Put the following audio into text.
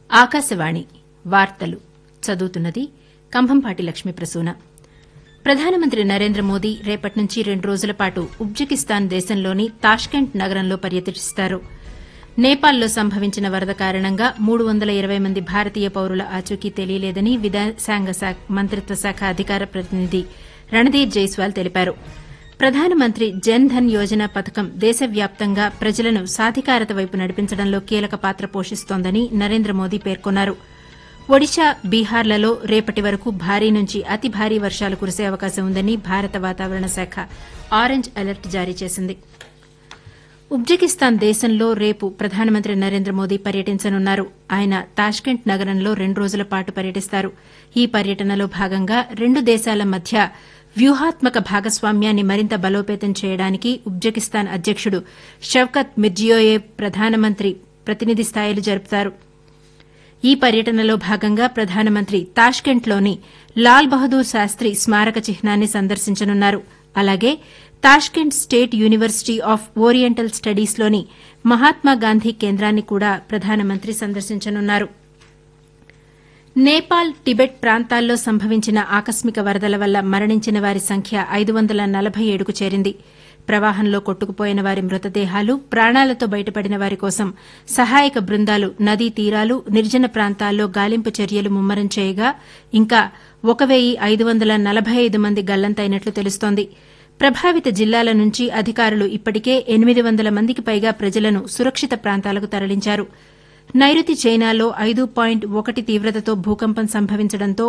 ఆకాశవాణి వార్తలు చదువుతున్నది కంభంపాటి లక్ష్మీ ప్రసూన ప్రధానమంత్రి నరేంద్ర మోదీ రేపటి నుంచి రెండు రోజుల పాటు ఉజ్బెకిస్తాన్ దేశంలోని తాష్కెంట్ నగరంలో పర్యటిస్తారు నేపాల్లో సంభవించిన వరద కారణంగా మూడు వందల ఇరవై మంది భారతీయ పౌరుల ఆచూకీ తెలియలేదని విదేశాంగ మంత్రిత్వ శాఖ అధికార ప్రతినిధి రణధీర్ జైస్వాల్ తెలిపారు ప్రధానమంత్రి జన్ ధన్ యోజన పథకం దేశవ్యాప్తంగా ప్రజలను సాధికారత వైపు నడిపించడంలో కీలక పాత్ర పోషిస్తోందని నరేంద్ర మోదీ పేర్కొన్నారు ఒడిశా బీహార్లలో రేపటి వరకు భారీ నుంచి అతి భారీ వర్షాలు కురిసే అవకాశం ఉందని భారత వాతావరణ శాఖ ఆరెంజ్ అలర్ట్ జారీ చేసింది ఉజ్బెకిస్తాన్ దేశంలో రేపు ప్రధానమంత్రి నరేంద్ర మోదీ పర్యటించనున్నారు ఆయన తాష్కెంట్ నగరంలో రెండు రోజుల పాటు పర్యటిస్తారు ఈ పర్యటనలో భాగంగా రెండు దేశాల మధ్య వ్యూహాత్మక భాగస్వామ్యాన్ని మరింత బలోపేతం చేయడానికి ఉజ్బెకిస్తాన్ అధ్యకుడు షవ్కత్ మిర్జియోయేవ్ ప్రధానమంత్రి ప్రతినిధి స్థాయిలు జరుపుతారు ఈ పర్యటనలో భాగంగా ప్రధానమంత్రి తాష్కెంట్లోని లాల్ బహదూర్ శాస్త్రి స్మారక చిహ్నాన్ని సందర్శించనున్నారు అలాగే Tashkent state university of oriental స్టడీస్లోని మహాత్మాగాంధీ కేంద్రాన్ని కూడా ప్రధానమంత్రి సందర్శించనున్నారు నేపాల్ టిబెట్ ప్రాంతాల్లో సంభవించిన ఆకస్మిక వరదల వల్ల మరణించిన వారి సంఖ్య ఐదు వందల నలభై ఏడుకు చేరింది ప్రవాహంలో కొట్టుకుపోయిన వారి మృతదేహాలు ప్రాణాలతో బయటపడిన వారి కోసం సహాయక బృందాలు నదీ తీరాలు నిర్జన ప్రాంతాల్లో గాలింపు చర్యలు ముమ్మరం చేయగా ఇంకా ఒక వెయ్యి ఐదు వందల నలభై ఐదు మంది గల్లంతైనట్లు తెలుస్తోంది ప్రభావిత జిల్లాల నుంచి అధికారులు ఇప్పటికే ఎనిమిది వందల మందికి పైగా ప్రజలను సురక్షిత ప్రాంతాలకు తరలించారు నైరుతి చైనాలో ఐదు పాయింట్ ఒకటి తీవ్రతతో భూకంపం సంభవించడంతో